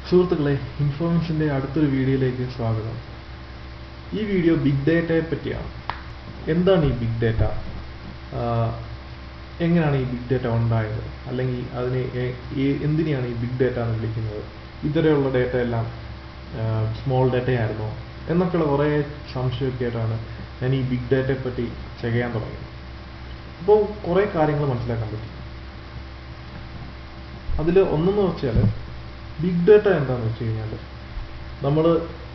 സുഹൃത്തുക്കളെ ഇൻഫോമൻസിൻ്റെ അടുത്തൊരു വീഡിയോയിലേക്ക് സ്വാഗതം ഈ വീഡിയോ ബിഗ് ഡേറ്റയെ പറ്റിയാണ് എന്താണ് ഈ ബിഗ് ഡേറ്റ എങ്ങനെയാണ് ഈ ബിഗ് ഡേറ്റ ഉണ്ടായത് അല്ലെങ്കിൽ അതിനെ എ- എ- എന്തിനെയാണ് ഈ ബിഗ് ഡേറ്റ എന്ന് വിളിക്കുന്നത് ഇതുവരെയുള്ള ഡേറ്റ എല്ലാം സ്മോൾ ഡേറ്റ ആയിരുന്നോ എന്നൊക്കെയുള്ള കുറേ സംശയമൊക്കെ ആയിട്ടാണ് ഞാൻ ഈ ബിഗ് ഡേറ്റയെ പറ്റി ചെയ്യാൻ തുടങ്ങിയത് അപ്പോൾ കുറേ കാര്യങ്ങൾ മനസ്സിലാക്കാൻ പറ്റി അതിൽ ഒന്നെന്ന് വെച്ചാൽ ബിഗ് ഡേറ്റ എന്താണെന്ന് വെച്ച് കഴിഞ്ഞാൽ നമ്മൾ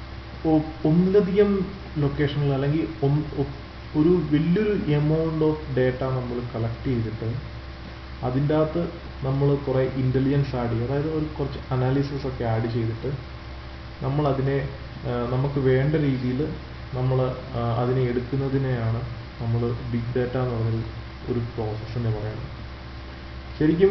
ഒന്നിലധികം ലൊക്കേഷനിൽ അല്ലെങ്കിൽ ഒന്ന് ഒ- ഒരു വലിയൊരു എമൗണ്ട് ഓഫ് ഡേറ്റ നമ്മൾ കളക്ട് ചെയ്തിട്ട് അതിൻ്റെ അകത്ത് നമ്മൾ കുറേ ഇൻ്റലിജൻസ് ആഡ് ചെയ്യും അതായത് ഒരു കുറച്ച് അനാലിസിസ് ഒക്കെ ആഡ് ചെയ്തിട്ട് നമ്മൾ അതിനെ ആ, നമുക്ക് വേണ്ട രീതിയിൽ നമ്മൾ അതിനെ എടുക്കുന്നതിനെയാണ് നമ്മൾ ബിഗ് ഡേറ്റ എന്ന് പറഞ്ഞൊരു ഒരു പ്രോസസ്സ് എന്ന് പറയുന്നത് ശരിക്കും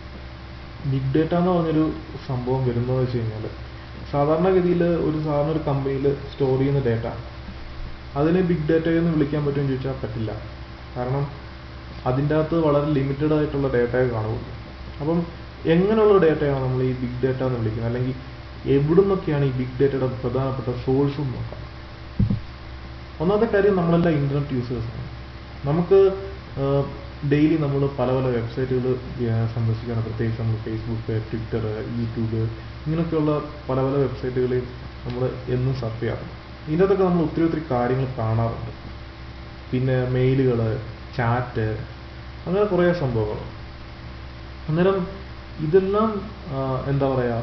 ബിഗ് ഡേറ്റ എന്ന് പറഞ്ഞൊരു സംഭവം വരുന്നത് വെച്ച് കഴിഞ്ഞാൽ സാധാരണഗതിയിൽ ഒരു സാധാരണ ഒരു കമ്പനിയിൽ സ്റ്റോർ ചെയ്യുന്ന ഡേറ്റ അതിനെ ബിഗ് ഡേറ്റ എന്ന് വിളിക്കാൻ പറ്റുമെന്ന് ചോദിച്ചാൽ പറ്റില്ല കാരണം അതിൻ്റെ അകത്ത് വളരെ ലിമിറ്റഡ് ആയിട്ടുള്ള ഡേറ്റയെ കാണുള്ളൂ അപ്പം എങ്ങനെയുള്ള ഡേറ്റയാണ് നമ്മൾ ഈ ബിഗ് ഡേറ്റ എന്ന് വിളിക്കുന്നത് അല്ലെങ്കിൽ എവിടെ നിന്നൊക്കെയാണ് ഈ ബിഗ് ഡേറ്റയുടെ പ്രധാനപ്പെട്ട സോഴ്സും നോക്കാം ഒന്നാമത്തെ കാര്യം നമ്മളെല്ലാം ഇൻ്റർനെറ്റ് യൂസേഴ്സാണ് നമുക്ക് ഡെയിലി നമ്മൾ പല പല വെബ്സൈറ്റുകൾ സന്ദർശിക്കുകയാണ് പ്രത്യേകിച്ച് നമ്മൾ ഫേസ്ബുക്ക് ട്വിറ്റർ യൂട്യൂബ് ഇങ്ങനെയൊക്കെയുള്ള പല പല വെബ്സൈറ്റുകളെയും നമ്മൾ എന്നും സർഫ് ചെയ്യാറുണ്ട് ഇതിനകത്തൊക്കെ നമ്മൾ ഒത്തിരി ഒത്തിരി കാര്യങ്ങൾ കാണാറുണ്ട് പിന്നെ മെയിലുകൾ ചാറ്റ് അങ്ങനെ കുറേ സംഭവങ്ങൾ അന്നേരം ഇതെല്ലാം ആ, എന്താ പറയുക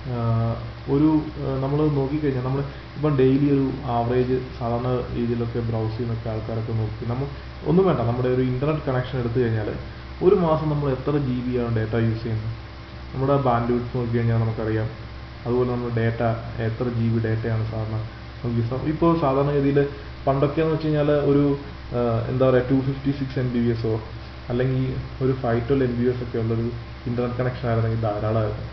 ഒരു നമ്മൾ നോക്കിക്കഴിഞ്ഞാൽ നമ്മൾ ഇപ്പം ഡെയിലി ഒരു ആവറേജ് സാധാരണ രീതിയിലൊക്കെ ബ്രൗസ് ചെയ്യുന്നൊക്കെ ആൾക്കാരൊക്കെ നോക്കി നമ്മൾ ഒന്നും വേണ്ട നമ്മുടെ ഒരു ഇൻ്റർനെറ്റ് കണക്ഷൻ എടുത്തു കഴിഞ്ഞാൽ ഒരു മാസം നമ്മൾ എത്ര ജി ബി ആണ് ഡേറ്റ യൂസ് ചെയ്യുന്നത് നമ്മുടെ ബാൻഡ് വിഡ്ത്ത് നോക്കി കഴിഞ്ഞാൽ നമുക്കറിയാം അതുപോലെ നമ്മുടെ ഡേറ്റ എത്ര ജി ബി ഡേറ്റയാണ് സാധാരണ നമുക്ക് യൂസ് ഇപ്പോൾ സാധാരണ രീതിയിൽ പണ്ടൊക്കെ എന്ന് വെച്ച് കഴിഞ്ഞാൽ ഒരു ആ, എന്താ പറയുക two fifty six M B B എസോ അല്ലെങ്കിൽ ഒരു five twelve M B S ഒക്കെ ഉള്ളൊരു ഇൻ്റർനെറ്റ് കണക്ഷൻ ആയിരുന്നെങ്കിൽ ധാരാളമായിരുന്നു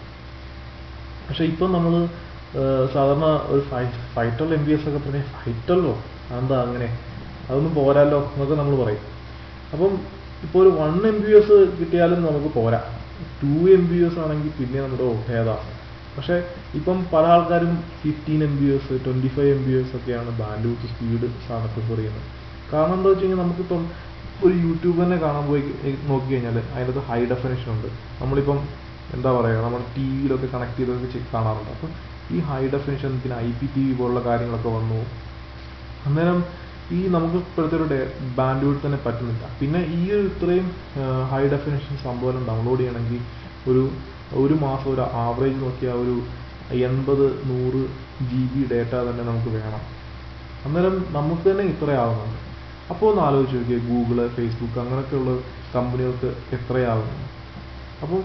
പക്ഷെ ഇപ്പം നമ്മൾ സാധാരണ ഒരു five five twelve M B S ഒക്കെ പറഞ്ഞാൽ ഫൈവ് ട്വൽവോ എന്താ അങ്ങനെ അതൊന്നും പോരാല്ലോ എന്നൊക്കെ നമ്മൾ പറയും അപ്പം ഇപ്പോൾ ഒരു വൺ എം ബി എസ് കിട്ടിയാലും നമുക്ക് പോരാ ടു എം ബി എസ് ആണെങ്കിൽ പിന്നെ നമ്മുടെ ഓ ഭേദാ പക്ഷേ ഇപ്പം പല ആൾക്കാരും fifteen M B S twenty five M B S ഒക്കെയാണ് ബാൻഡ് വിത്ത് സ്പീഡ് സാധനം പ്രിഫർ ചെയ്യുന്നത് കാരണം എന്താ വെച്ച് കഴിഞ്ഞാൽ നമുക്കിപ്പം ഒരു യൂട്യൂബ് തന്നെ കാണാൻ പോയി നോക്കി കഴിഞ്ഞാൽ അതിനകത്ത് ഹൈ ഡെഫിനേഷൻ ഉണ്ട് നമ്മളിപ്പം എന്താ പറയുക നമ്മൾ ടി വിയിലൊക്കെ കണക്ട് ചെയ്തൊക്കെ ചെ- കാണാറുണ്ട് അപ്പം ഈ ഹൈ ഡെഫിനേഷൻ പിന്നെ ഐ പി ടി വി പോലുള്ള കാര്യങ്ങളൊക്കെ വന്നു അന്നേരം ഈ നമുക്ക് ഇപ്പോഴത്തെ ഒരു ബാൻഡ് വിഡ്ത്ത് തന്നെ പറ്റുന്നില്ല പിന്നെ ഈ ഒരു ഇത്രയും ഹൈ ഡെഫിനേഷൻ സംഭവം ഡൗൺലോഡ് ചെയ്യണമെങ്കിൽ ഒരു ഒരു മാസം ഒരു ആവറേജ് നോക്കിയാൽ ഒരു എൺപത് നൂറ് ജി ബി ഡേറ്റ തന്നെ നമുക്ക് വേണം അന്നേരം നമുക്ക് തന്നെ ഇത്രയാവുന്നുണ്ട് അപ്പോൾ ഒന്ന് ആലോചിച്ച് നോക്കിയേ ഗൂഗിള് ഫേസ്ബുക്ക് അങ്ങനെയൊക്കെയുള്ള കമ്പനികൾക്ക് എത്രയാവുന്നു അപ്പോൾ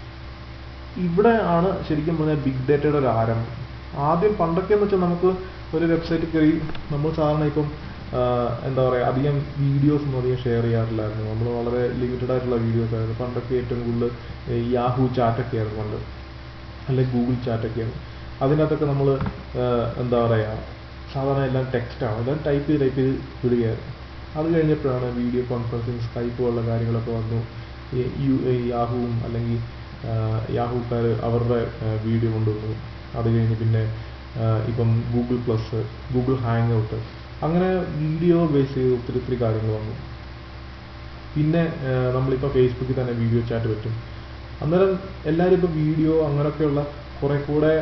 ഇവിടെ ആണ് ശരിക്കും പറഞ്ഞാൽ ബിഗ് ഡേറ്റയുടെ ഒരു ആരംഭം ആദ്യം പണ്ടൊക്കെ എന്ന് വെച്ചാൽ നമുക്ക് ഒരു വെബ്സൈറ്റിൽ കയറി നമ്മൾ സാധാരണ ഇപ്പം ആ, എന്താ പറയുക അധികം വീഡിയോസ് ഒന്നും അധികം ഷെയർ ചെയ്യാറില്ലായിരുന്നു നമ്മൾ വളരെ ലിമിറ്റഡ് ആയിട്ടുള്ള വീഡിയോസ് ആയിരുന്നു പണ്ടൊക്കെ ഏറ്റവും കൂടുതൽ യാഹു ചാറ്റൊക്കെ ആയിരുന്നു പണ്ട് അല്ലെങ്കിൽ ഗൂഗിൾ ചാറ്റൊക്കെയാണ് അതിനകത്തൊക്കെ നമ്മൾ എന്താ പറയുക സാധാരണ എല്ലാം ടെക്സ്റ്റാണ് എല്ലാം ടൈപ്പ് ചെയ്ത് ടൈപ്പ് ചെയ്ത് വിടുകയായിരുന്നു അത് കഴിഞ്ഞപ്പോഴാണ് വീഡിയോ കോൺഫറൻസിങ് സ്കൈപ്പ് പോലുള്ള കാര്യങ്ങളൊക്കെ വന്നു ഈ യു- ഈ യാഹുവും അല്ലെങ്കിൽ യാഹുക്കാർ അവരുടെ വീഡിയോ കൊണ്ടുവന്നു അത് കഴിഞ്ഞ് പിന്നെ ആ, ഇപ്പം Google plus Google hangout അങ്ങനെ വീഡിയോ ബേസ് ചെയ്ത് ഒത്തിരി ഒത്തിരി കാര്യങ്ങൾ വന്നു പിന്നെ ആ, നമ്മളിപ്പോൾ ഫേസ്ബുക്കിൽ തന്നെ വീഡിയോ ചാറ്റ് പറ്റും അന്നേരം എല്ലാവരും ഇപ്പോൾ വീഡിയോ അങ്ങനെയൊക്കെയുള്ള കുറെ കൂടെ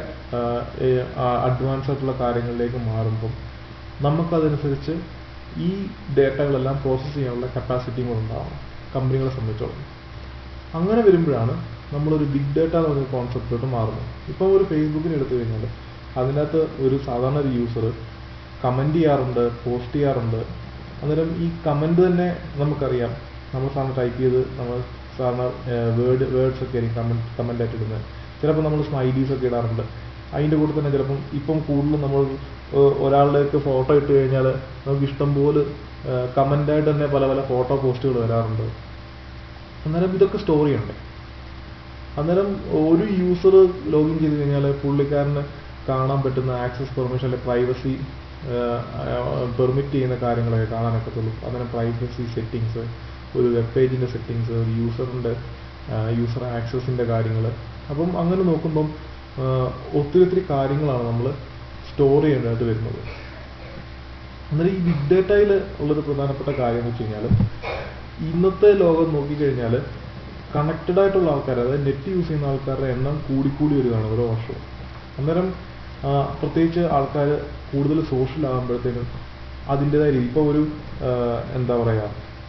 അഡ്വാൻസ് ആയിട്ടുള്ള കാര്യങ്ങളിലേക്ക് മാറുമ്പം നമുക്കതനുസരിച്ച് ഈ ഡേറ്റകളെല്ലാം പ്രോസസ്സ് ചെയ്യാനുള്ള കപ്പാസിറ്റിയും കൂടെ ഉണ്ടാവണം കമ്പനികളെ സംബന്ധിച്ചോളം അങ്ങനെ വരുമ്പോഴാണ് നമ്മളൊരു ബിഗ് ഡേറ്റ എന്ന് പറഞ്ഞ കോൺസെപ്റ്റിലോട്ട് മാറുന്നത് ഇപ്പോൾ ഒരു ഫേസ്ബുക്കിന് എടുത്തു കഴിഞ്ഞാൽ അതിനകത്ത് ഒരു സാധാരണ ഒരു യൂസർ കമൻറ്റ് ചെയ്യാറുണ്ട് പോസ്റ്റ് ചെയ്യാറുണ്ട് അന്നേരം ഈ കമൻറ്റ് തന്നെ നമുക്കറിയാം നമ്മൾ സാധാരണ ടൈപ്പ് ചെയ്ത് നമ്മൾ സാധാരണ വേർഡ് വേർഡ്സ് ഒക്കെ ആയിരിക്കും കമൻറ്റ് കമൻ്റ് ആയിട്ട് ഇടുന്നത് ചിലപ്പോൾ നമ്മൾ സ്മൈലീസ് ഒക്കെ ഇടാറുണ്ട് അതിൻ്റെ കൂടെ തന്നെ ചിലപ്പം ഇപ്പം കൂടുതലും നമ്മൾ ഏഹ്, ഒരാളുടെയൊക്കെ ഫോട്ടോ ഇട്ട് കഴിഞ്ഞാൽ നമുക്ക് ഇഷ്ടം പോലെ കമൻ്റായിട്ട് തന്നെ പല പല ഫോട്ടോ പോസ്റ്റുകൾ വരാറുണ്ട് അന്നേരം ഇതൊക്കെ സ്റ്റോറിയുണ്ട് അന്നേരം ഒരു യൂസർ ലോഗിൻ ചെയ്ത് കഴിഞ്ഞാൽ പുള്ളിക്കാരന് കാണാൻ പറ്റുന്ന ആക്സസ് പെർമിഷൻ അല്ലെ പ്രൈവസി പെർമിറ്റ് ചെയ്യുന്ന കാര്യങ്ങളൊക്കെ കാണാനൊക്കത്തുള്ളൂ അന്നേരം പ്രൈവസി സെറ്റിങ്സ് ഒരു വെബ് പേജിൻ്റെ സെറ്റിങ്സ് ഒരു യൂസറിൻ്റെ യൂസർ ആക്സസിൻ്റെ കാര്യങ്ങൾ അപ്പം അങ്ങനെ നോക്കുമ്പം ഒത്തിരി ഒത്തിരി കാര്യങ്ങളാണ് നമ്മൾ സ്റ്റോർ ചെയ്യേണ്ടതായിട്ട് വരുന്നത് അന്നേരം ഈ ബിഗ് ഡേറ്റയിൽ ഉള്ളൊരു പ്രധാനപ്പെട്ട കാര്യം എന്ന് വെച്ച് കഴിഞ്ഞാൽ ഇന്നത്തെ ലോകം നോക്കിക്കഴിഞ്ഞാൽ കണക്റ്റഡ് ആയിട്ടുള്ള ആൾക്കാർ അതായത് നെറ്റ് യൂസ് ചെയ്യുന്ന ആൾക്കാരുടെ എണ്ണം കൂടിക്കൂടി വരികയാണ് ഓരോ വർഷവും അന്നേരം ആ, പ്രത്യേകിച്ച് ആൾക്കാർ കൂടുതൽ സോഷ്യൽ ആകുമ്പോഴത്തേനും അതിൻ്റെതായ രീതി ഇപ്പോൾ ഒരു ആ, എന്താ പറയുക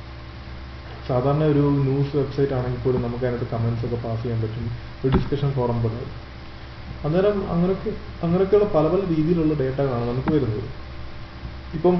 സാധാരണ ഒരു ന്യൂസ് വെബ്സൈറ്റ് ആണെങ്കിൽ പോലും നമുക്ക് അതിനകത്ത് കമൻസ് ഒക്കെ പാസ് ചെയ്യാൻ പറ്റും ഒരു ഡിസ്കഷൻ ഫോറം പോലെ അന്നേരം അങ്ങനെയൊക്കെ അങ്ങനെയൊക്കെയുള്ള പല പല രീതിയിലുള്ള ഡേറ്റകളാണ് നമുക്ക് വരുന്നത് ഇപ്പം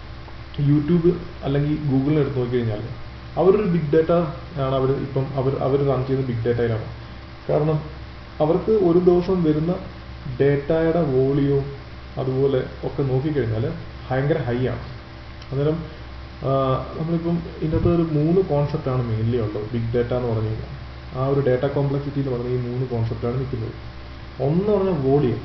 യൂട്യൂബ് അല്ലെങ്കിൽ ഗൂഗിളിനെ എടുത്ത് നോക്കിക്കഴിഞ്ഞാൽ അവരൊരു ബിഗ് ഡേറ്റ ആണ് അവർ ഇപ്പം അവർ അവർ റൺ ചെയ്യുന്ന ബിഗ് ഡേറ്റയിലാണ് കാരണം അവർക്ക് ഒരു ദിവസം വരുന്ന ഡേറ്റയുടെ വോളിയവും അതുപോലെ ഒക്കെ നോക്കിക്കഴിഞ്ഞാൽ ഭയങ്കര ഹൈ ആണ് അന്നേരം ആ, നമ്മളിപ്പം ഇതിനകത്ത് ഒരു മൂന്ന് കോൺസെപ്റ്റാണ് മെയിൻലി ഉള്ളത് ബിഗ് ഡേറ്റ എന്ന് പറഞ്ഞു കഴിഞ്ഞാൽ ആ ഒരു ഡേറ്റ കോംപ്ലക്സിറ്റി എന്ന് പറഞ്ഞ ഈ മൂന്ന് കോൺസെപ്റ്റാണ് നിൽക്കുന്നത് ഒന്ന് പറഞ്ഞാൽ വോളിയം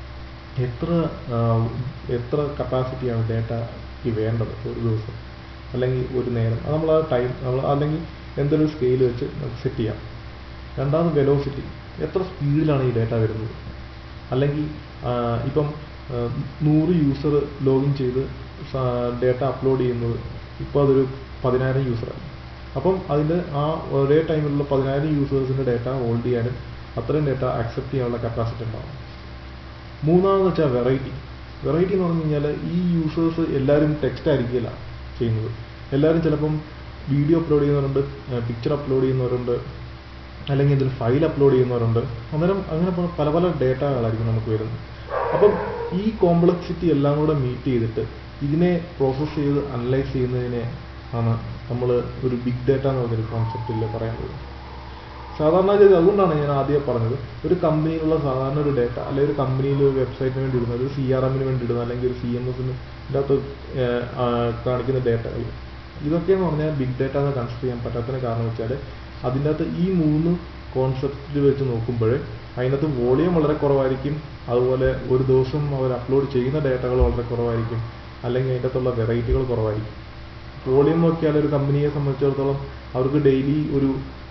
എത്ര ആ, എത്ര കപ്പാസിറ്റിയാണ് ഡേറ്റയ്ക്ക് വേണ്ടത് ഒരു ദിവസം അല്ലെങ്കിൽ ഒരു നേരം അത് നമ്മൾ ആ ടൈം നമ്മൾ അല്ലെങ്കിൽ എന്തൊരു സ്കെയിൽ വെച്ച് നമുക്ക് സെറ്റ് ചെയ്യാം രണ്ടാമത് വെലോസിറ്റി എത്ര സ്പീഡിലാണ് ഈ ഡേറ്റ വരുന്നത് അല്ലെങ്കിൽ ആ, ഇപ്പം ആ, നൂറ് യൂസർ ലോഗിൻ ചെയ്ത് ഡേറ്റ അപ്ലോഡ് ചെയ്യുന്നത് ഇപ്പോൾ അതൊരു പതിനായിരം യൂസറാണ് അപ്പം അതിൻ്റെ ആ ഒരേ ടൈമിലുള്ള പതിനായിരം യൂസേഴ്സിൻ്റെ ഡേറ്റ ഹോൾഡ് ചെയ്യാനും അത്രയും ഡേറ്റ അക്സെപ്റ്റ് ചെയ്യാനുള്ള കപ്പാസിറ്റി ഉണ്ടാവും മൂന്നാമെന്ന് വെച്ചാൽ വെറൈറ്റി വെറൈറ്റി എന്ന് പറഞ്ഞു കഴിഞ്ഞാൽ ഈ യൂസേഴ്സ് എല്ലാവരും ടെക്സ്റ്റ് ആയിരിക്കില്ല ചെയ്യുന്നത് എല്ലാവരും ചിലപ്പം വീഡിയോ അപ്ലോഡ് ചെയ്യുന്നവരുണ്ട് പിക്ചർ അപ്ലോഡ് ചെയ്യുന്നവരുണ്ട് അല്ലെങ്കിൽ എന്തെങ്കിലും ഫയൽ അപ്ലോഡ് ചെയ്യുന്നവരുണ്ട് അന്നേരം അങ്ങനെ പല- പല പല ഡേറ്റകളായിരിക്കും നമുക്ക് വരുന്നത് അപ്പം ഈ കോംപ്ലക്സിറ്റി എല്ലാം കൂടെ മീറ്റ് ചെയ്തിട്ട് ഇതിനെ പ്രോസസ്സ് ചെയ്ത് അനലൈസ് ചെയ്യുന്നതിനെ ആണ് നമ്മൾ ഒരു ബിഗ് ഡേറ്റ എന്ന് പറഞ്ഞൊരു കോൺസെപ്റ്റിൽ പറയുന്നത് സാധാരണ ഗതി അതുകൊണ്ടാണ് ഞാൻ ആദ്യം പറഞ്ഞത് ഒരു കമ്പനിയിലുള്ള സാധാരണ ഒരു ഡേറ്റ അല്ലെങ്കിൽ ഒരു കമ്പനിയിൽ ഒരു വെബ്സൈറ്റിന് വേണ്ടി ഇടുന്ന ഒരു സി ആർ എമ്മിന് വേണ്ടി ഇടുന്ന അല്ലെങ്കിൽ ഒരു സി എം എസിന് ഇതിനകത്ത് ഏർ, ആ, കാണിക്കുന്ന ഡേറ്റകൾ ഇതൊക്കെയെന്ന് പറഞ്ഞാൽ ബിഗ് ഡേറ്റ എന്ന് കൺസിഡർ ചെയ്യാൻ പറ്റാത്തതിന് കാരണം വെച്ചാൽ അതിൻ്റെ അകത്ത് ഈ മൂന്ന് കോൺസെപ്റ്റ് വെച്ച് നോക്കുമ്പോൾ അതിനകത്ത് വോളിയം വളരെ കുറവായിരിക്കും അതുപോലെ ഒരു ദിവസം അവർ അപ്ലോഡ് ചെയ്യുന്ന ഡേറ്റകൾ വളരെ കുറവായിരിക്കും അല്ലെങ്കിൽ അതിൻ്റെ അകത്തുള്ള വെറൈറ്റികൾ കുറവായിരിക്കും വോളിയം നോക്കിയാൽ ഒരു കമ്പനിയെ സംബന്ധിച്ചിടത്തോളം അവർക്ക് ഡെയിലി ഒരു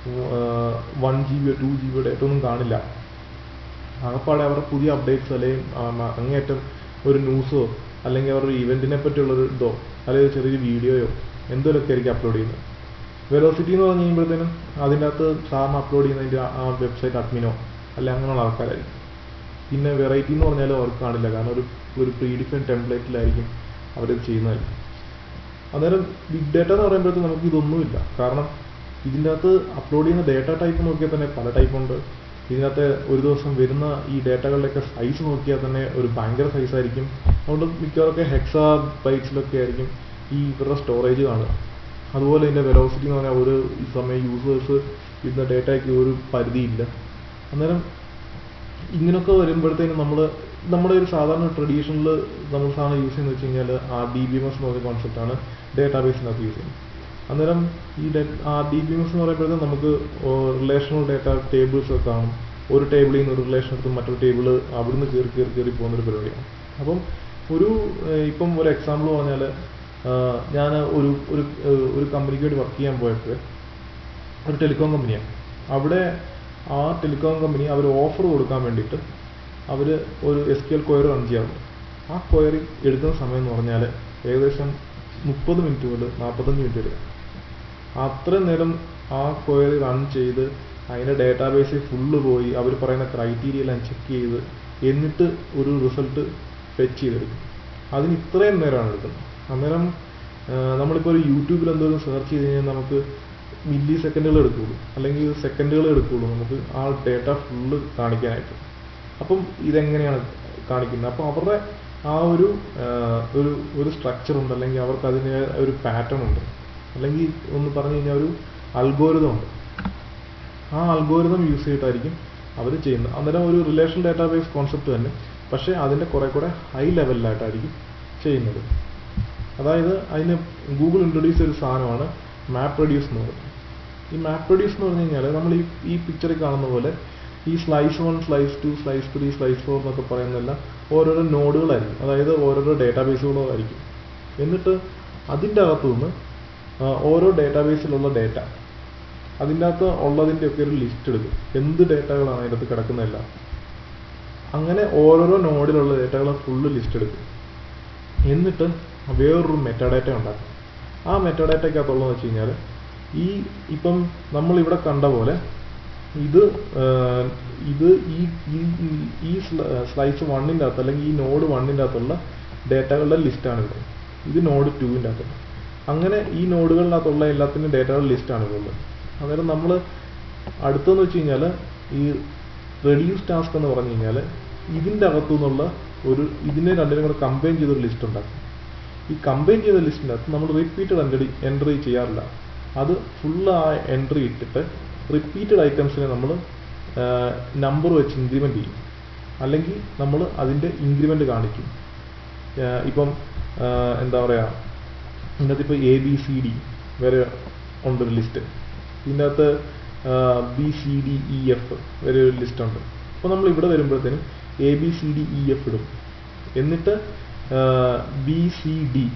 one G B two G B data ഒന്നും കാണില്ല ആകപ്പാടെ അവരുടെ പുതിയ അപ്ഡേറ്റ്സ് അല്ലെങ്കിൽ ആ, മ- അങ്ങേയറ്റം ഒരു ന്യൂസോ അല്ലെങ്കിൽ അവരുടെ ഇവന്റിനെ പറ്റിയുള്ളൊരു ഇതോ അല്ലെങ്കിൽ ഒരു ചെറിയൊരു വീഡിയോയോ എന്തെങ്കിലുമൊക്കെ ആയിരിക്കും അപ്ലോഡ് ചെയ്യുന്നത് വെലോസിറ്റി എന്ന് പറഞ്ഞു കഴിയുമ്പോഴത്തേനും അതിൻ്റെ അകത്ത് സാറിന് അപ്ലോഡ് ചെയ്യുന്നതിൻ്റെ ആ വെബ്സൈറ്റ് അഡ്മിനോ അല്ലെ അങ്ങനെയുള്ള ആൾക്കാരായിരിക്കും പിന്നെ വെറൈറ്റി എന്ന് പറഞ്ഞാൽ അവർക്ക് കാണില്ല കാരണം ഒരു ഒരു പ്രീ ഡിഫൈൻ ടെംപ്ലേറ്റിലായിരിക്കും അവരിത് ചെയ്യുന്നതായിരിക്കും അന്നേരം ബിഗ് ഡേറ്റ എന്ന് പറയുമ്പോഴത്തേക്ക് നമുക്ക് ഇതൊന്നുമില്ല കാരണം ഇതിൻ്റെ അകത്ത് അപ്ലോഡ് ചെയ്യുന്ന ഡേറ്റ ടൈപ്പ് നോക്കിയാൽ തന്നെ പല ടൈപ്പ് ഉണ്ട് ഇതിനകത്ത് ഒരു ദിവസം വരുന്ന ഈ ഡേറ്റകളുടെയൊക്കെ സൈസ് നോക്കിയാൽ തന്നെ ഒരു ഭയങ്കര സൈസ് ആയിരിക്കും അതുകൊണ്ട് മിക്കവാറൊക്കെ ഹെക്സാ ബൈറ്റ്സിലൊക്കെ ആയിരിക്കും ഈ ഇവരുടെ സ്റ്റോറേജ് കാണുക അതുപോലെ ഇതിൻ്റെ വെലോസിറ്റി എന്ന് പറഞ്ഞാൽ ഒരു ഈ സമയം യൂസേഴ്സ് ഇന്ന ഡേറ്റയ്ക്ക് ഒരു പരിധിയില്ല അന്നേരം ഇങ്ങനെയൊക്കെ വരുമ്പോഴത്തേനും നമ്മൾ നമ്മുടെ ഒരു സാധാരണ ട്രഡീഷണൽ നമ്മൾ സാധാരണ യൂസ് ചെയ്യുന്നത് വെച്ച് കഴിഞ്ഞാൽ ആ ഡി ബി എം എസ് എന്ന് പറഞ്ഞ കോൺസെപ്റ്റാണ് ഡേറ്റാബേസിനകത്ത് യൂസ് ചെയ്യുന്നത് അന്നേരം ഈ ഡേ ആ ഡി ബി എം എസ് എന്ന് പറയുമ്പോഴത്തേക്കും നമുക്ക് റിലേഷണൽ ഡേറ്റ ടേബിൾസ് ഒക്കെ കാണും ഒരു ടേബിളിൽ നിന്ന് ഒരു റിലേഷൻ എടുത്ത് മറ്റൊരു ടേബിൾ അവിടുന്ന് കയറി കയറി കയറി പോകുന്ന ഒരു പരിപാടിയാണ് അപ്പം ഒരു ഏഹ്, ഇപ്പം ഒരു എക്സാമ്പിൾ പറഞ്ഞാൽ ഞാൻ ഒരു ഒരു ഏഹ്, ഒരു കമ്പനിക്ക് വേണ്ടി വർക്ക് ചെയ്യാൻ പോയപ്പോൾ ഒരു ടെലികോം കമ്പനിയാണ് അവിടെ ആ ടെലികോം കമ്പനി അവർ ഓഫർ കൊടുക്കാൻ വേണ്ടിയിട്ട് അവർ ഒരു S Q L query run ചെയ്യാറുണ്ട് ആ ക്വയറി എടുക്കുന്ന സമയം എന്ന് പറഞ്ഞാൽ ഏകദേശം മുപ്പത് മിനിറ്റ് മുതൽ നാൽപ്പത്തഞ്ച് മിനിറ്റ് വരെ അത്രയും നേരം ആ ക്വയറി റൺ ചെയ്ത് അതിൻ്റെ ഡേറ്റാബേസിൽ ഫുള്ള് പോയി അവർ പറയുന്ന ക്രൈറ്റീരിയ എല്ലാം ചെക്ക് ചെയ്ത് എന്നിട്ട് ഒരു റിസൾട്ട് ഫെച്ച് ചെയ്തെടുക്കും അതിന് ഇത്രയും നേരമാണ് എടുക്കുന്നത് അന്നേരം ആ, നമ്മളിപ്പോൾ ഒരു യൂട്യൂബിൽ എന്തെങ്കിലും സെർച്ച് ചെയ്ത് കഴിഞ്ഞാൽ നമുക്ക് മില്ലി സെക്കൻഡുകൾ എടുക്കുകയുള്ളൂ അല്ലെങ്കിൽ സെക്കൻഡുകൾ എടുക്കുകയുള്ളൂ നമുക്ക് ആ ഡേറ്റ ഫുള്ള് കാണിക്കാനായിട്ട് അപ്പം ഇതെങ്ങനെയാണ് കാണിക്കുന്നത് അപ്പോൾ അവരുടെ ആ ഒരു ആ, ഒരു ഒരു സ്ട്രക്ചർ ഉണ്ട് അല്ലെങ്കിൽ അവർക്ക് അതിന് ഒരു പാറ്റേൺ ഉണ്ട് അല്ലെങ്കിൽ ഒന്ന് പറഞ്ഞു കഴിഞ്ഞാൽ ഒരു അൽഗോരിതം ഉണ്ട് ആ അൽഗോരിതം യൂസ് ചെയ്തിട്ടായിരിക്കും അവർ ചെയ്യുന്നത് അന്നേരം ഒരു റിലേഷൻ ഡാറ്റാബേസ് കോൺസെപ്റ്റ് തന്നെ പക്ഷേ അതിൻ്റെ കുറെ കൂടെ ഹൈ ലെവലിലായിട്ടായിരിക്കും ചെയ്യുന്നത് അതായത് അതിന് ഗൂഗിൾ ഇൻട്രൊഡ്യൂസ് ചെയ്ത ഒരു സാധനമാണ് മാപ്പ് റെഡ്യൂസ് എന്ന് പറയുന്നത് ഈ മാപ്പ് റെഡ്യൂസ് എന്ന് പറഞ്ഞു കഴിഞ്ഞാൽ നമ്മൾ ഈ ഈ പിക്ചറിൽ കാണുന്ന പോലെ ഈ slice one slice two slice three slice four എന്നൊക്കെ പറയുന്നതെല്ലാം ഓരോരോ നോഡുകളായിരിക്കും അതായത് ഓരോരോ ഡേറ്റാബേസുകളും ആയിരിക്കും എന്നിട്ട് അതിൻ്റെ അകത്തു നിന്ന് ആ, ഓരോ ഡേറ്റാബേസിലുള്ള ഡേറ്റ അതിൻ്റെ അകത്ത് ഉള്ളതിൻ്റെ ഒക്കെ ഒരു ലിസ്റ്റ് എടുക്കും എന്ത് ഡേറ്റകളാണ് അതിൻ്റെ അകത്ത് കിടക്കുന്നതെല്ലാം അങ്ങനെ ഓരോരോ നോഡിലുള്ള ഡേറ്റകൾ ഫുള്ള് ലിസ്റ്റ് എടുക്കും എന്നിട്ട് വേറൊരു മെറ്റാഡാറ്റ ഉണ്ടാക്കും ആ മെറ്റാഡാറ്റയ്ക്കകത്തുള്ളതെന്ന് വെച്ച് കഴിഞ്ഞാൽ ഈ ഇപ്പം നമ്മൾ ഇവിടെ കണ്ട പോലെ ഇത് ആഹ്, ഇത് ഈ ഈ- ഈ- ഈ സ്ലൈസ് വണ്ണിൻ്റെ അകത്ത് അല്ലെങ്കിൽ ഈ നോഡ് വണ്ണിൻ്റെ അകത്തുള്ള ഡേറ്റകളുടെ ലിസ്റ്റാണ് ഇവിടെ ഇത് നോഡ് ടുവിൻ്റെ അകത്തുള്ള അങ്ങനെ ഈ നോഡുകളിനകത്തുള്ള എല്ലാത്തിനും ഡേറ്റകളുടെ ലിസ്റ്റാണ് ഇവിടെ ഉള്ളത് അന്നേരം നമ്മൾ അടുത്തെന്ന് വെച്ച് കഴിഞ്ഞാൽ ഈ റെഡ്യൂസ് ടാസ്ക് എന്ന് പറഞ്ഞു കഴിഞ്ഞാൽ ഇതിൻ്റെ അകത്തു നിന്നുള്ള ഒരു ഇതിനെ രണ്ടിനും കൂടെ കമ്പൈൻ ചെയ്തൊരു ലിസ്റ്റ് ഉണ്ടാക്കും ഈ കമ്പൈൻ ചെയ്ത ലിസ്റ്റിൻ്റെ അകത്ത് നമ്മൾ റിപ്പീറ്റഡ് എൻട്രി എൻട്രി ചെയ്യാറില്ല അത് ഫുള്ള് ആ എൻട്രി ഇട്ടിട്ട് റിപ്പീറ്റഡ് ഐറ്റംസിനെ നമ്മൾ നമ്പർ വെച്ച് ഇൻക്രിമെൻ്റ് ചെയ്യും അല്ലെങ്കിൽ നമ്മൾ അതിൻ്റെ ഇൻക്രിമെൻ്റ് കാണിക്കും ആഹ് ഇപ്പം ആഹ് എന്താ പറയുക ഇതിനകത്ത് ഇപ്പോൾ എ ബി സി ഡി വരെ ഉണ്ടൊരു ലിസ്റ്റ് ഇതിൻ്റെ അകത്ത് B C D E F വരെ ഒരു ലിസ്റ്റ് ഉണ്ട് അപ്പോൾ നമ്മൾ ഇവിടെ വരുമ്പോഴത്തേനും A B C D E F ഇടും എന്നിട്ട് ബി സി ഡി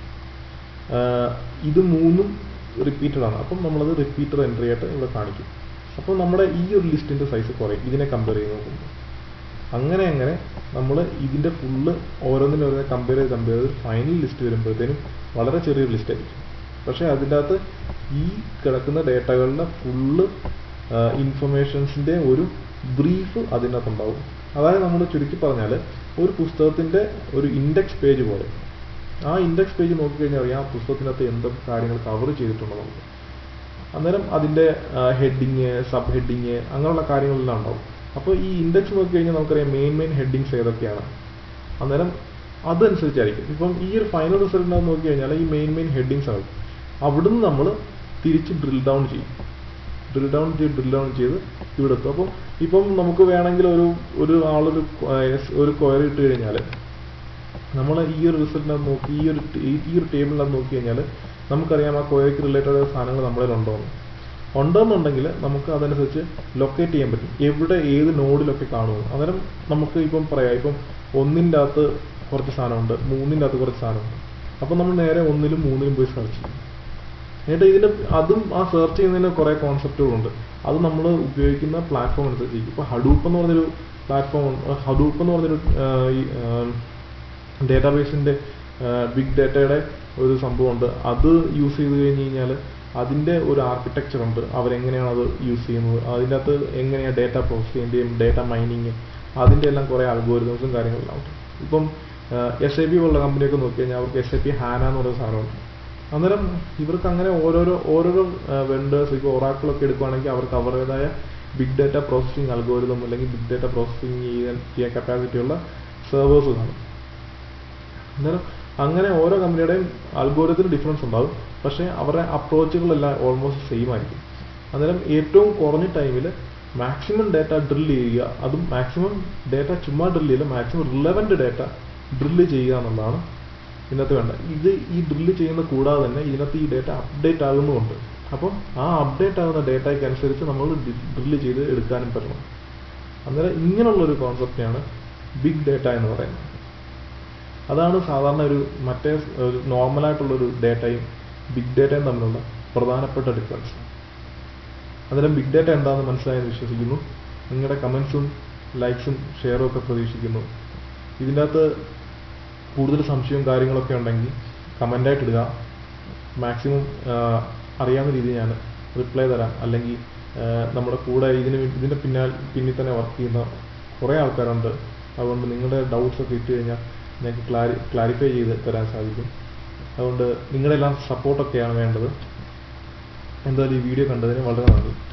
ഇത് മൂന്നും റിപ്പീറ്റഡ് ആണ് അപ്പം നമ്മളത് റിപ്പീറ്റഡ് എൻട്രി ആയിട്ട് ഇവിടെ കാണിക്കും അപ്പോൾ നമ്മുടെ ഈ ഒരു ലിസ്റ്റിൻ്റെ സൈസ് കുറയും ഇതിനെ കമ്പയർ ചെയ്ത് നോക്കുമ്പോൾ അങ്ങനെ അങ്ങനെ നമ്മൾ ഇതിൻ്റെ ഫുള്ള് ഓരോന്നിനും ഓരോന്നിനെ കമ്പയർ ചെയ്ത് കമ്പയർ ചെയ്ത് ഫൈനൽ ലിസ്റ്റ് വരുമ്പോഴത്തേനും വളരെ ചെറിയൊരു ലിസ്റ്റ് ആയിരിക്കും പക്ഷേ അതിൻ്റെ അകത്ത് ഈ കിടക്കുന്ന ഡേറ്റകളുടെ ഫുള്ള് ഇൻഫർമേഷൻസിൻ്റെ ഒരു ബ്രീഫ് അതിനകത്ത് ഉണ്ടാവും അതായത് നമ്മൾ ചുരുക്കി പറഞ്ഞാൽ ഒരു പുസ്തകത്തിൻ്റെ ഒരു ഇൻഡെക്സ് പേജ് പോലെ ആ ഇൻഡെക്സ് പേജ് നോക്കിക്കഴിഞ്ഞാൽ അറിയാം ആ പുസ്തകത്തിനകത്ത് എന്തൊക്കെ കാര്യങ്ങൾ കവർ ചെയ്തിട്ടുണ്ടോ നമുക്ക് അന്നേരം അതിൻ്റെ ഹെഡിങ് സബ് ഹെഡിങ് അങ്ങനെയുള്ള കാര്യങ്ങളെല്ലാം ഉണ്ടാവും അപ്പോൾ ഈ ഇൻഡെക്സ് നോക്കി കഴിഞ്ഞാൽ നമുക്കറിയാം മെയിൻ മെയിൻ ഹെഡിങ്സ് ഏതൊക്കെയാണ് അന്നേരം അതനുസരിച്ചായിരിക്കും ഇപ്പം ഈ ഒരു ഫൈനൽ റിസൾട്ടിനകത്ത് നോക്കി കഴിഞ്ഞാൽ ഈ മെയിൻ മെയിൻ ഹെഡിങ്സ് ആണ് അവിടുന്ന് നമ്മൾ തിരിച്ച് ഡ്രിൽ ഡൗൺ ചെയ്യും ഡ്രിൽ ഡൗൺ ചെയ്ത് ഡ്രിൽ ഡൗൺ ചെയ്ത് ഇവിടെ എത്തും അപ്പം ഇപ്പം നമുക്ക് വേണമെങ്കിൽ ഒരു ഒരു ആളൊരു queries- ഒരു ക്വയറി ഇട്ട് കഴിഞ്ഞാൽ നമ്മൾ ഈ ഒരു റിസൾട്ടിനകത്ത് നോക്കി ഈ ഒരു ടേ- ഈ ഒരു ടേബിളിനകത്ത് നോക്കി കഴിഞ്ഞാൽ നമുക്കറിയാം ആ ക്വയറിക്ക് റിലേറ്റഡ് ആയ സാധനങ്ങൾ നമ്മളിൽ ഉണ്ടോ എന്ന് ഉണ്ടെന്നുണ്ടെങ്കിൽ നമുക്ക് അതനുസരിച്ച് ലൊക്കേറ്റ് ചെയ്യാൻ പറ്റും എവിടെ ഏത് നോഡിലൊക്കെ കാണുമോ അന്നേരം നമുക്ക് ഇപ്പം പറയാം ഇപ്പം ഒന്നിൻ്റെ അകത്ത് കുറച്ച് സാധനമുണ്ട് മൂന്നിൻ്റെ അകത്ത് കുറച്ച് സാധനമുണ്ട് അപ്പം നമ്മൾ നേരെ ഒന്നിലും മൂന്നിലും പോയി സെർച്ച് ചെയ്യും എന്നിട്ട് ഇതിൻ്റെ അതും ആ സെർച്ച് ചെയ്യുന്നതിന് കുറേ കോൺസെപ്റ്റുകളുണ്ട് അത് നമ്മൾ ഉപയോഗിക്കുന്ന പ്ലാറ്റ്ഫോം അനുസരിച്ചിരിക്കും ഇപ്പോൾ ഹഡൂപ്പ് എന്ന് പറഞ്ഞൊരു പ്ലാറ്റ്ഫോം ഹഡൂപ്പ് എന്ന് പറഞ്ഞൊരു ആഹ്, ഈ ഡേറ്റാബേസിൻ്റെ ബിഗ് ഡേറ്റയുടെ ഒരു സംഭവമുണ്ട് അത് യൂസ് ചെയ്ത് കഴിഞ്ഞ് കഴിഞ്ഞാൽ അതിൻ്റെ ഒരു ആർക്കിടെക്ചർ ഉണ്ട് അവരെങ്ങനെയാണ് അത് യൂസ് ചെയ്യുന്നത് അതിൻ്റെ അകത്ത് എങ്ങനെയാണ് ഡേറ്റ പ്രോസസ് ചെയ്യേണ്ടതും ഡേറ്റ മൈനിങ് അതിൻ്റെ എല്ലാം കുറേ അൽഗോരിതംസും കാര്യങ്ങളെല്ലാം ഉണ്ട് ഇപ്പം എസ് ഐ പി പോലുള്ള കമ്പനിയൊക്കെ നോക്കി കഴിഞ്ഞാൽ അവർക്ക് എസ് ഐ പി ഹാന എന്ന് പറയുന്ന സാധനമുണ്ട് അന്നേരം ഇവർക്ക് അങ്ങനെ ഓരോരോ ഓരോരോ വെണ്ടേഴ്സ് ഇപ്പോൾ ഒറാക്കിളൊക്കെ എടുക്കുകയാണെങ്കിൽ അവർക്ക് അവരുടേതായ ബിഗ് ഡാറ്റ പ്രോസസ്സിംഗ് അൽഗോരിതം അല്ലെങ്കിൽ ബിഗ് ഡാറ്റ പ്രോസസ്സിംഗ് ചെയ്യാൻ ചെയ്യാൻ കപ്പാസിറ്റി ഉള്ള സെർവേഴ്സ് കാണും അന്നേരം അങ്ങനെ ഓരോ കമ്പനിയുടെയും അൽഗോരിതത്തിന് ഡിഫറൻസ് ഉണ്ടാവും പക്ഷേ അവരുടെ അപ്രോച്ചുകളെല്ലാം ഓൾമോസ്റ്റ് സെയിം ആയിരിക്കും അന്നേരം ഏറ്റവും കുറഞ്ഞ ടൈമിൽ മാക്സിമം ഡാറ്റ ഡ്രിൽ ചെയ്യുക അതും മാക്സിമം ഡാറ്റ ചുമ്മാ ഡ്രിൽ ചെയ്യില്ല മാക്സിമം റിലവൻറ്റ് ഡാറ്റ ഡ്രില്ല് ചെയ്യുക എന്നുള്ളതാണ് ഇതിനകത്ത് വേണ്ട ഇത് ഈ ഡ്രില്ല് ചെയ്യുന്ന കൂടാതെ തന്നെ ഇതിനകത്ത് ഈ ഡേറ്റ അപ്ഡേറ്റ് ആകുന്നുമുണ്ട് അപ്പം ആ അപ്ഡേറ്റ് ആകുന്ന ഡേറ്റയ്ക്ക് അനുസരിച്ച് നമ്മൾ ഡ്രില്ല് ചെയ്ത് എടുക്കാനും പറ്റണം അന്നേരം ഇങ്ങനെയുള്ളൊരു കോൺസെപ്റ്റിനെയാണ് ബിഗ് ഡേറ്റ എന്ന് പറയുന്നത് അതാണ് സാധാരണ ഒരു മറ്റേ ഒരു നോർമലായിട്ടുള്ളൊരു ഡേറ്റയും ബിഗ് ഡേറ്റയും തമ്മിലുള്ള പ്രധാനപ്പെട്ട ഡിഫറൻസ് അന്നേരം ബിഗ് ഡേറ്റ എന്താണെന്ന് മനസ്സിലായെന്ന് വിശ്വസിക്കുന്നു നിങ്ങളുടെ കമൻസും ലൈക്സും ഷെയറും ഒക്കെ പ്രതീക്ഷിക്കുന്നു ഇതിൻ്റെ അകത്ത് കൂടുതൽ സംശയവും കാര്യങ്ങളൊക്കെ ഉണ്ടെങ്കിൽ കമൻ്റായിട്ട് ഇടുക മാക്സിമം അറിയാവുന്ന രീതിയിൽ ഞാൻ റിപ്ലൈ തരാം അല്ലെങ്കിൽ ആ, നമ്മുടെ കൂടെ ഇതിന് വേ- ഇതിൻ്റെ പിന്നാൽ പിന്നിൽ തന്നെ വർക്ക് ചെയ്യുന്ന കുറേ ആൾക്കാരുണ്ട് അതുകൊണ്ട് നിങ്ങളുടെ ഡൗട്ട്സ് ഒക്കെ ഇട്ട് കഴിഞ്ഞാൽ ഞങ്ങൾക്ക് ക്ലാരി ക്ലാരിഫൈ ചെയ്ത് തരാൻ സാധിക്കും അതുകൊണ്ട് നിങ്ങളുടെ എല്ലാം സപ്പോർട്ടൊക്കെയാണ് വേണ്ടത് എന്തായാലും ഈ വീഡിയോ കണ്ടതിന് വളരെ നന്ദി